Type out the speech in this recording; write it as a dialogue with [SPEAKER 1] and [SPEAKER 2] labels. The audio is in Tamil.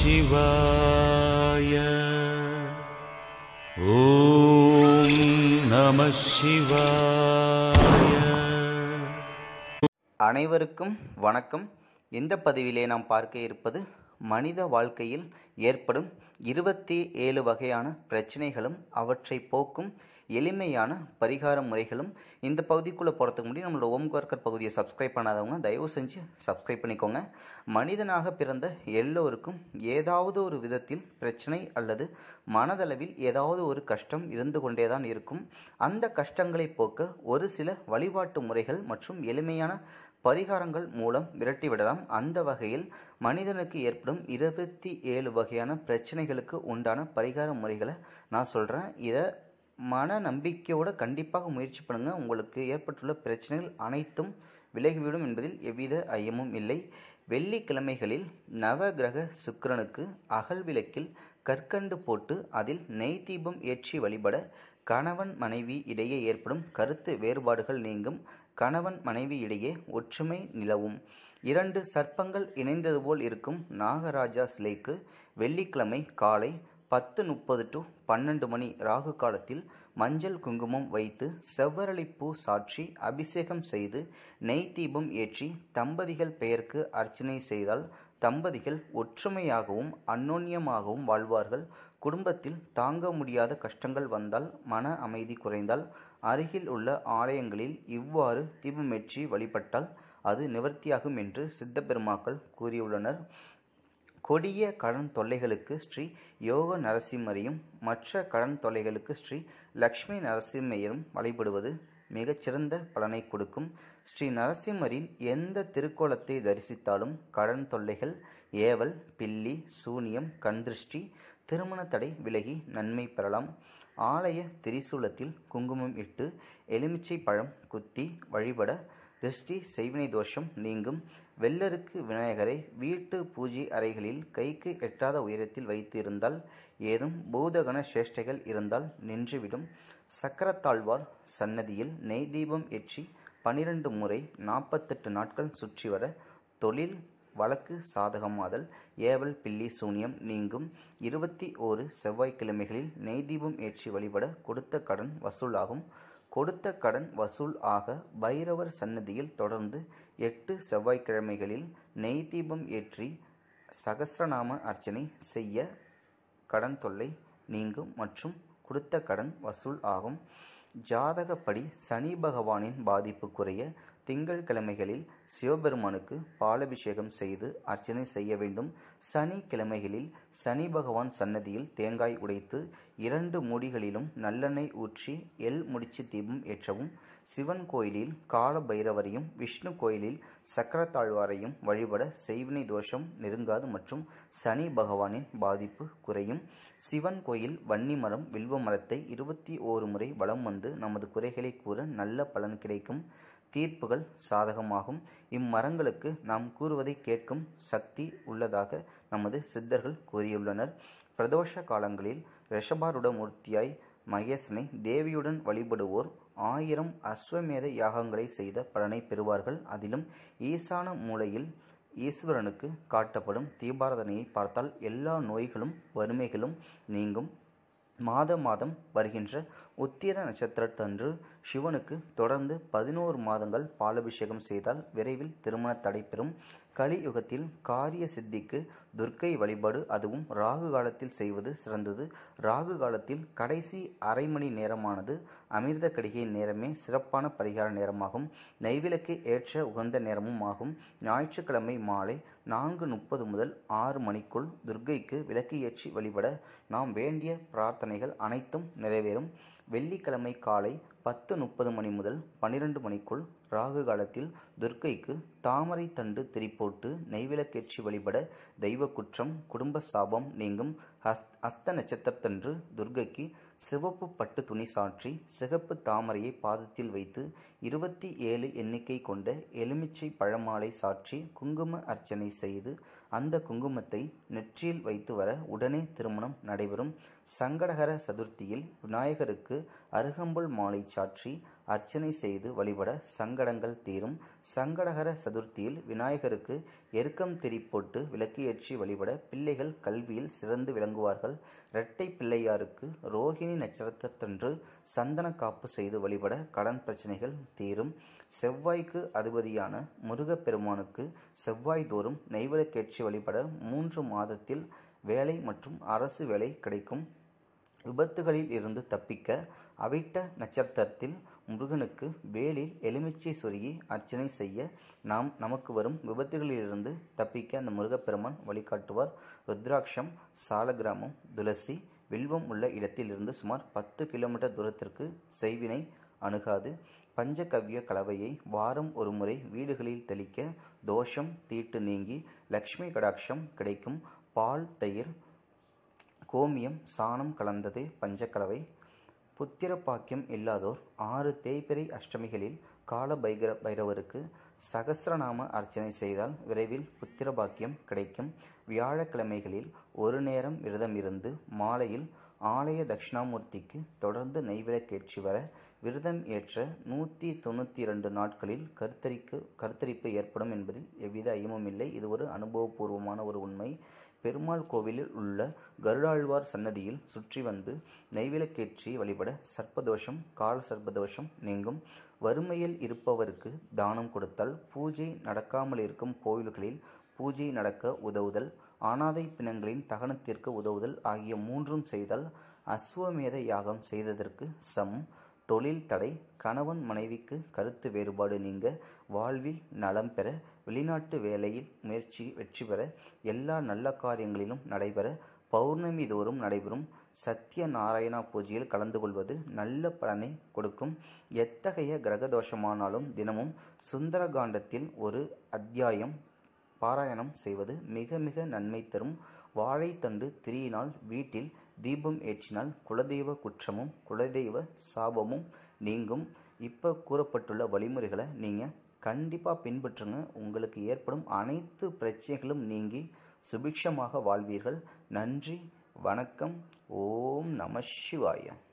[SPEAKER 1] சிவாய ஓம் நம சிவாய
[SPEAKER 2] அனைவருக்கும் வணக்கம் இந்த பதிவிலே நாம் பார்க்க இருப்பது மனித வாழ்க்கையில் ஏற்படும் இருபத்தி ஏழு வகையான பிரச்சனைகளும் அவற்றை போக்கும் எளிமையான பரிகார முறைகளும் இந்த பகுதிக்குள்ளே போகிறதுக்கு முன்னாடி நம்மளோட ஓம்கார்கர் பகுதியை சப்ஸ்கிரைப் பண்ணாதவங்க தயவு செஞ்சு சப்ஸ்கிரைப் பண்ணிக்கோங்க மனிதனாக பிறந்த எல்லோருக்கும் ஏதாவது ஒரு விதத்தில் பிரச்சனை அல்லது மனதளவில் ஏதாவது ஒரு கஷ்டம் இருந்து கொண்டே தான் இருக்கும் அந்த கஷ்டங்களை போக்க ஒரு சில வழிபாட்டு முறைகள் மற்றும் எளிமையான பரிகாரங்கள் மூலம் விரட்டிவிடலாம் அந்த வகையில் மனிதனுக்கு ஏற்படும் இருபத்தி ஏழு வகையான பிரச்சனைகளுக்கு உண்டான பரிகார முறைகளை நான் சொல்கிறேன் இதை மன நம்பிக்கையோடு கண்டிப்பாக முயற்சி பண்ணுங்கள் உங்களுக்கு ஏற்பட்டுள்ள பிரச்சனைகள் அனைத்தும் விலகிவிடும் என்பதில் எவ்வித ஐயமும் இல்லை வெள்ளிக்கிழமைகளில் நவகிரக சுக்கிரனுக்கு அகல் விளக்கில் கற்கண்டு போட்டு அதில் நெய் தீபம் ஏற்றி வழிபட கணவன் மனைவி இடையே ஏற்படும் கருத்து வேறுபாடுகள் நீங்கும் கணவன் மனைவி இடையே ஒற்றுமை நிலவும் இரண்டு சர்ப்பங்கள் இணைந்தது போல் இருக்கும் நாகராஜா சிலைக்கு வெள்ளிக்கிழமை காலை பத்து முப்பது டு பன்னெண்டு மணி ராகு காலத்தில் மஞ்சள் குங்குமம் வைத்து செவ்வரளிப்பூ சாற்றி அபிஷேகம் செய்து நெய் தீபம் ஏற்றி தம்பதிகள் பெயருக்கு அர்ச்சனை செய்தால் தம்பதிகள் ஒற்றுமையாகவும் அந்யோன்யமாகவும் வாழ்வார்கள் குடும்பத்தில் தாங்க முடியாத கஷ்டங்கள் வந்தால் மன அமைதி குறைந்தால் அருகில் உள்ள ஆலயங்களில் இவ்வாறு தீபமேற்றி வழிபட்டால் அது நிவர்த்தியாகும் என்று சித்தபெருமாக்கள் கூறியுள்ளனர் கொடிய கடன் தொல்லைகளுக்கு ஸ்ரீ யோக நரசிம்மரையும் மற்ற கடன் தொல்லைகளுக்கு ஸ்ரீ லக்ஷ்மி நரசிம்மையரும் வழிபடுவது மிகச்சிறந்த பலனை கொடுக்கும் ஸ்ரீ நரசிம்மரின் எந்த திருக்கோலத்தை தரிசித்தாலும் கடன் தொல்லைகள் ஏவல் பில்லி சூனியம் கண்திருஷ்டி திருமண தடை விலகி நன்மை பெறலாம் ஆலய திரிசூலத்தில் குங்குமம் இட்டு எலுமிச்சை பழம் குத்தி வழிபட திருஷ்டி செய்வினை தோஷம் நீங்கும் வெள்ளருக்கு விநாயகரை வீட்டு பூஜை அறைகளில் கைக்கு எட்டாத உயரத்தில் வைத்து இருந்தால் ஏதும் பூதகண சேஷ்டைகள் இருந்தால் நின்றுவிடும் சக்கரத்தாழ்வார் சன்னதியில் நெய் தீபம் ஏற்றி பனிரெண்டு முறை நாற்பத்தெட்டு நாட்கள் சுற்றி வர தொழில் வழக்கு சாதகமாதல் ஏவல் பில்லி சூனியம் நீங்கும் இருபத்தி ஓரு செவ்வாய்க்கிழமைகளில் நெய் தீபம் ஏற்றி வழிபட கொடுத்த கடன் வசூலாகும் கொடுத்த கடன் வசூல் ஆக பைரவர் சன்னதியில் தொடர்ந்து எட்டு செவ்வாய்க்கிழமைகளில் நெய் தீபம் ஏற்றி சகசிரநாம அர்ச்சனை செய்ய கடன் தொல்லை நீங்கும் மற்றும் கொடுத்த கடன் வசூல் ஆகும் ஜாதகப்படி சனி பகவானின் பாதிப்பு குறைய திங்கட்கிழமைகளில் சிவபெருமானுக்கு பாலபிஷேகம் செய்து அர்ச்சனை செய்ய வேண்டும் சனிக்கிழமைகளில் சனி பகவான் சன்னதியில் தேங்காய் உடைத்து இரண்டு மூடிகளிலும் நல்லெண்ணெய் ஊற்றி எல் முடிச்சு தீபம் ஏற்றவும் சிவன் கோயிலில் கால பைரவரையும் விஷ்ணு கோயிலில் சக்கரத்தாழ்வாரையும் வழிபட செய்வினை தோஷம் நெருங்காது மற்றும் சனி பகவானின் பாதிப்பு குறையும் சிவன் கோயில் வன்னி மரம் வில்வ மரத்தை இருபத்தி ஓரு முறை வலம் வந்து நமது குறைகளை கூற நல்ல பலன் கிடைக்கும் தீர்ப்புகள் சாதகமாகும் இம்மரங்களுக்கு நாம் கூறுவதை கேட்கும் சக்தி உள்ளதாக நமது சித்தர்கள் கூறியுள்ளனர் பிரதோஷ காலங்களில் ரிஷபாருட மூர்த்தியாய் மகேசனை தேவியுடன் வழிபடுவோர் ஆயிரம் அஸ்வமேத யாகங்களை செய்த பலனை பெறுவார்கள் அதிலும் ஈசான மூலையில் ஈஸ்வரனுக்கு காட்டப்படும் தீபாரதனையை பார்த்தால் எல்லா நோய்களும் வறுமைகளும் நீங்கும் மாத மாதம் வருகின்ற உத்திர நட்சத்திரத்தன்று சிவனுக்கு தொடர்ந்து பதினோரு மாதங்கள் பாலபிஷேகம் செய்தால் விரைவில் திருமண தடைபெறும் கலியுகத்தில் காரிய சித்திக்கு துர்க்கை வழிபாடு அதுவும் ராகு காலத்தில் செய்வது சிறந்தது ராகு காலத்தில் கடைசி அரை மணி நேரமானது அமிர்த கடிகை நேரமே சிறப்பான பரிகார நேரமாகும் நெய்விளக்கு ஏற்ற உகந்த நேரமும் ஆகும் ஞாயிற்றுக்கிழமை மாலை நான்கு முப்பது முதல் ஆறு மணிக்குள் துர்க்கைக்கு விளக்கு ஏற்றி வழிபட நாம் வேண்டிய பிரார்த்தனைகள் அனைத்தும் நிறைவேறும் வெள்ளிக்கிழமை காலை பத்து முப்பது மணி முதல் பன்னிரண்டு மணிக்குள் ராகு காலத்தில் துர்க்கைக்கு தாமரை தண்டு திரிப்போட்டு நெய்விளக்கேற்றி வழிபட தெய்வ குற்றம் குடும்ப சாபம் நீங்கும் ஹஸ் அஸ்த நட்சத்திரத்தன்று துர்க்கைக்கு சிவப்பு பட்டு துணி சாற்றி சிகப்பு தாமரையை பாதத்தில் வைத்து இருபத்தி ஏழு எண்ணிக்கை கொண்ட எலுமிச்சை பழமாலை சாற்றி குங்கும அர்ச்சனை செய்து அந்த குங்குமத்தை நெற்றியில் வைத்து வர உடனே திருமணம் நடைபெறும் சங்கடகர சதுர்த்தியில் விநாயகருக்கு அருகம்புல் மாலை சாற்றி அர்ச்சனை செய்து வழிபட சங்கடங்கள் தீரும் சங்கடகர சதுர்த்தியில் விநாயகருக்கு எருக்கம் திரி போட்டு விளக்கு ஏற்றி வழிபட பிள்ளைகள் கல்வியில் சிறந்து விளங்குவார்கள் இரட்டை பிள்ளையாருக்கு ரோகிணி நட்சத்திரத்தன்று சந்தன காப்பு செய்து வழிபட கடன் பிரச்சனைகள் தீரும் செவ்வாய்க்கு அதிபதியான முருகப்பெருமானுக்கு செவ்வாய் தோறும் நெய்விளக்கேற்றி வழிபட மூன்று மாதத்தில் வேலை மற்றும் அரசு வேலை கிடைக்கும் விபத்துகளில் இருந்து தப்பிக்க அவிட்ட நட்சத்திரத்தில் முருகனுக்கு வேலில் எலுமிச்சை சொருகி அர்ச்சனை செய்ய நாம் நமக்கு வரும் விபத்துகளிலிருந்து தப்பிக்க அந்த முருகப்பெருமான் வழிகாட்டுவார் ருத்ராட்சம் சாலகிராமம் துளசி வில்வம் உள்ள இடத்திலிருந்து சுமார் பத்து கிலோமீட்டர் தூரத்திற்கு செய்வினை அணுகாது பஞ்சகவ்ய கலவையை வாரம் ஒரு முறை வீடுகளில் தெளிக்க தோஷம் தீட்டு நீங்கி லக்ஷ்மி கடாட்சம் கிடைக்கும் பால் தயிர் கோமியம் சாணம் கலந்தது பஞ்சக்கலவை புத்திர பாக்கியம் இல்லாதோர் ஆறு தேய்பிறை அஷ்டமிகளில் கால பைகர பைரவருக்கு சகசிரநாம அர்ச்சனை செய்தால் விரைவில் புத்திர பாக்கியம் கிடைக்கும் வியாழக்கிழமைகளில் ஒரு நேரம் விரதம் இருந்து மாலையில் ஆலய தட்சிணாமூர்த்திக்கு தொடர்ந்து நெய்விளக்கேற்றி வர விரதம் ஏற்ற நூற்றி தொண்ணூற்றி இரண்டு நாட்களில் கருத்தரிக்கு கருத்தரிப்பு ஏற்படும் என்பதில் எவ்வித ஐயமும் இல்லை இது ஒரு அனுபவபூர்வமான ஒரு உண்மை பெருமாள் கோவிலில் உள்ள கருடாழ்வார் சன்னதியில் சுற்றி வந்து நெய்விளக்கேற்றி வழிபட சர்ப்பதோஷம் கால சர்ப்பதோஷம் நீங்கும் வறுமையில் இருப்பவருக்கு தானம் கொடுத்தால் பூஜை நடக்காமல் இருக்கும் கோவில்களில் பூஜை நடக்க உதவுதல் அனாதை பிணங்களின் தகனத்திற்கு உதவுதல் ஆகிய மூன்றும் செய்தால் அஸ்வமேத யாகம் செய்ததற்கு சம் தொழில் தடை கணவன் மனைவிக்கு கருத்து வேறுபாடு நீங்க வாழ்வில் நலம் பெற வெளிநாட்டு வேலையில் முயற்சி வெற்றி பெற எல்லா நல்ல காரியங்களிலும் நடைபெற பௌர்ணமி தோறும் நடைபெறும் சத்திய நாராயணா பூஜையில் கலந்து கொள்வது நல்ல பலனை கொடுக்கும் எத்தகைய கிரகதோஷமானாலும் தினமும் சுந்தரகாண்டத்தில் ஒரு அத்தியாயம் பாராயணம் செய்வது மிக மிக நன்மை தரும் வாழைத்தண்டு திரியினால் வீட்டில் தீபம் ஏற்றினால் குலதெய்வ குற்றமும் குலதெய்வ சாபமும் நீங்கும் இப்போ கூறப்பட்டுள்ள வழிமுறைகளை நீங்கள் கண்டிப்பாக பின்பற்றுங்க உங்களுக்கு ஏற்படும் அனைத்து பிரச்சனைகளும் நீங்கி சுபிக்ஷமாக வாழ்வீர்கள் நன்றி வணக்கம் ஓம் நம சிவாய